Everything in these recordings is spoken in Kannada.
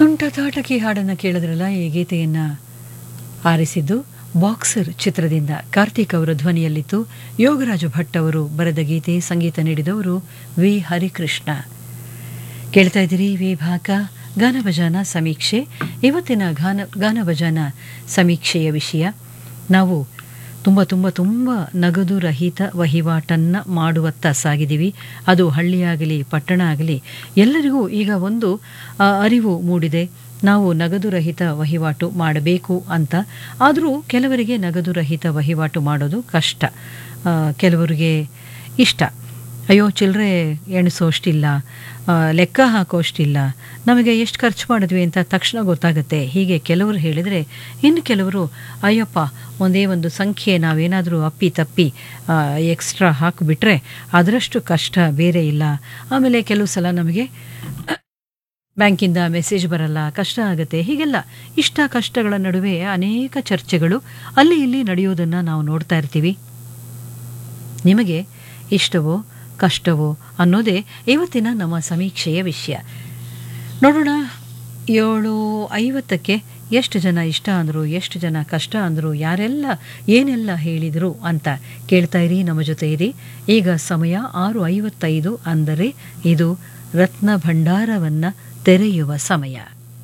ತುಂಟ ತಾಟಕಿ ಹಾಡನ್ನು ಕೇಳಿದ್ರಲ್ಲ ಈ ಗೀತೆಯನ್ನು ಆರಿಸಿದ್ದು ಬಾಕ್ಸರ್ ಚಿತ್ರದಿಂದ ಕಾರ್ತಿಕ್ ಅವರ ಧ್ವನಿಯಲ್ಲಿತ್ತು ಯೋಗರಾಜ ಭಟ್ ಅವರು ಬರೆದ ಗೀತೆ ಸಂಗೀತ ನೀಡಿದವರು ವಿ ಹರಿಕೃಷ್ಣ ಕೇಳ್ತಾ ಇದ್ದೀರಿ ವಿಭಾಗ ಗಾನಭಜಾನ ಸಮೀಕ್ಷೆ ಇವತ್ತಿನ ಗಾನ ಗಾನಭಜಾನ ಸಮೀಕ್ಷೆಯ ವಿಷಯ ನಾವು ತುಂಬ ತುಂಬ ತುಂಬ ನಗದು ರಹಿತ ವಹಿವಾಟನ್ನು ಮಾಡುವತ್ತ ಸಾಗಿದ್ದೀವಿ ಅದು ಹಳ್ಳಿಯಾಗಲಿ ಪಟ್ಟಣ ಆಗಲಿ ಎಲ್ಲರಿಗೂ ಈಗ ಒಂದು ಆ, ಅರಿವು ಮೂಡಿದೆ ನಾವು ನಗದು ರಹಿತ ವಹಿವಾಟು ಮಾಡಬೇಕು ಅಂತ ಆದರೂ ಕೆಲವರಿಗೆ ನಗದು ರಹಿತ ವಹಿವಾಟು ಮಾಡೋದು ಕಷ್ಟ ಆ, ಕೆಲವರಿಗೆ ಇಷ್ಟ ಅಯ್ಯೋ ಚಿಲ್ಲರೆ ಎಣಿಸೋಷ್ಟಿಲ್ಲ ಆ, ಲೆಕ್ಕ ಹಾಕೋಷ್ಟಿಲ್ಲ ನಮಗೆ ಎಷ್ಟು ಖರ್ಚು ಮಾಡಿದ್ವಿ ಅಂತ ತಕ್ಷಣ ಗೊತ್ತಾಗುತ್ತೆ ಹೀಗೆ ಕೆಲವರು ಹೇಳಿದರೆ ಇನ್ನು ಕೆಲವರು ಅಯ್ಯಪ್ಪ ಒಂದೇ ಒಂದು ಸಂಖ್ಯೆ ನಾವೇನಾದರೂ ಅಪ್ಪಿ ತಪ್ಪಿ ಎಕ್ಸ್ಟ್ರಾ ಹಾಕಿಬಿಟ್ರೆ ಅದರಷ್ಟು ಕಷ್ಟ ಬೇರೆ ಇಲ್ಲ ಆಮೇಲೆ ಕೆಲವು ಸಲ ನಮಗೆ ಬ್ಯಾಂಕಿಂದ ಮೆಸೇಜ್ ಬರಲ್ಲ ಕಷ್ಟ ಆಗುತ್ತೆ ಹೀಗೆಲ್ಲ ಇಷ್ಟ ಕಷ್ಟಗಳ ನಡುವೆ ಅನೇಕ ಚರ್ಚೆಗಳು ಅಲ್ಲಿ ಇಲ್ಲಿ ನಡೆಯೋದನ್ನು ನಾವು ನೋಡ್ತಾ ಇರ್ತೀವಿ ನಿಮಗೆ ಇಷ್ಟವೋ ಕಷ್ಟವೋ ಅನ್ನೋದೇ ಇವತ್ತಿನ ನಮ್ಮ ಸಮೀಕ್ಷೆಯ ವಿಷಯ ನೋಡೋಣ ಏಳು ಐವತ್ತಕ್ಕೆ ಎಷ್ಟು ಜನ ಇಷ್ಟ ಅಂದರು ಎಷ್ಟು ಜನ ಕಷ್ಟ ಅಂದರು ಯಾರೆಲ್ಲ ಏನೆಲ್ಲ ಹೇಳಿದರು ಅಂತ ಕೇಳ್ತಾ ಇರಿ ನಮ್ಮ ಜೊತೆ ಇರಿ ಈಗ ಸಮಯ ಆರು ಐವತ್ತೈದು ಅಂದರೆ ಇದು ರತ್ನ ಭಂಡಾರವನ್ನು ತೆರೆಯುವ ಸಮಯ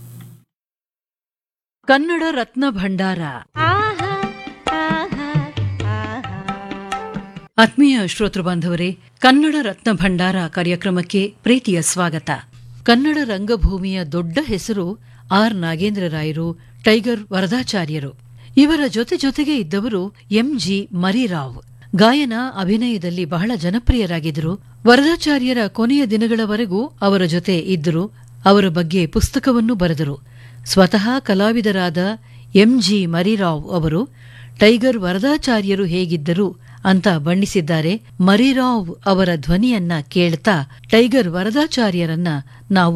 ಕನ್ನಡ ರತ್ನ ಭಂಡಾರ ಆತ್ಮೀಯ ಶ್ರೋತೃ ಬಾಂಧವರೇ ಕನ್ನಡ ರತ್ನ ಭಂಡಾರ ಕಾರ್ಯಕ್ರಮಕ್ಕೆ ಪ್ರೀತಿಯ ಸ್ವಾಗತ ಕನ್ನಡ ರಂಗಭೂಮಿಯ ದೊಡ್ಡ ಹೆಸರು ಆರ್ ನಾಗೇಂದ್ರ ರಾಯರು ಟೈಗರ್ ವರದಾಚಾರ್ಯರು ಇವರ ಜೊತೆ ಜೊತೆಗೆ ಇದ್ದವರು ಎಂಜಿ ಮರಿರಾವ್ ಗಾಯನ ಅಭಿನಯದಲ್ಲಿ ಬಹಳ ಜನಪ್ರಿಯರಾಗಿದ್ದರು ವರದಾಚಾರ್ಯರ ಕೊನೆಯ ದಿನಗಳವರೆಗೂ ಅವರ ಜೊತೆ ಇದ್ದರು ಅವರ ಬಗ್ಗೆ ಪುಸ್ತಕವನ್ನು ಬರೆದರು ಸ್ವತಃ ಕಲಾವಿದರಾದ ಎಂಜಿ ಮರಿರಾವ್ ಅವರು ಟೈಗರ್ ವರದಾಚಾರ್ಯರು ಹೇಗಿದ್ದರು ಅಂತ ಬಣ್ಣಿಸಿದ್ದಾರೆ ಮರಿರಾವ್ ಅವರ ಧ್ವನಿಯನ್ನ ಕೇಳ್ತಾ ಟೈಗರ್ ವರದಾಚಾರ್ಯರನ್ನ ನಾವು